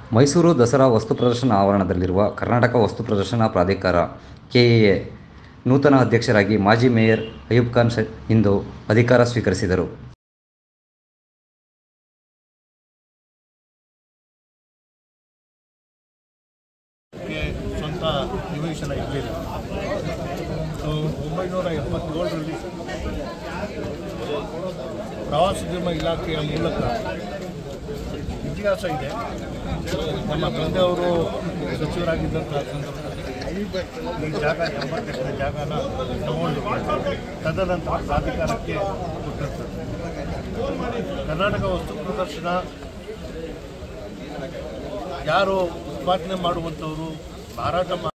ಮೈಸೂರು ದಸರಾ ವಸ್ತು ಪ್ರದರ್ಶನ ಆವರಣದಲ್ಲಿರುವ ಕರ್ನಾಟಕ ವಸ್ತು ಪ್ರದರ್ಶನ ಪ್ರಾಧಿಕಾರ ಕೆಎಎ ನೂತನ ಅಧ್ಯಕ್ಷರಾಗಿ ಮಾಜಿ ಮೇಯರ್ ಅಯೂಬ್ ಖಾನ್ ಶ ಇಂದು ಅಧಿಕಾರ ಸ್ವೀಕರಿಸಿದರು ಗೆ ಸ್ವಂತ ನಿವೇಶನ ಇರಲಿಲ್ಲ ಸೊ ಒಂಬೈನೂರ ಎಪ್ಪತ್ತೇಳರಲ್ಲಿ ಪ್ರವಾಸೋದ್ಯಮ ಇಲಾಖೆಯ ಮೂಲಕ ಇತಿಹಾಸ ಇದೆ ನಮ್ಮ ತಂದೆಯವರು ಸಚಿವರಾಗಿದ್ದಂತಹ ಸಂದರ್ಭದಲ್ಲಿ ಈ ಜಾಗ ಎಂಬತ್ತು ಎಕರೆ ಜಾಗನ ತಗೊಂಡು ತದನಂತರ ಪ್ರಾಧಿಕಾರಕ್ಕೆ ಕೊಟ್ಟಿರ್ತಾರೆ ಕರ್ನಾಟಕ ವಸ್ತು ಪ್ರದರ್ಶನ ಯಾರು ಉತ್ಪಾದನೆ ಮಾಡುವಂಥವರು ಮಾರಾಟ ಮಾ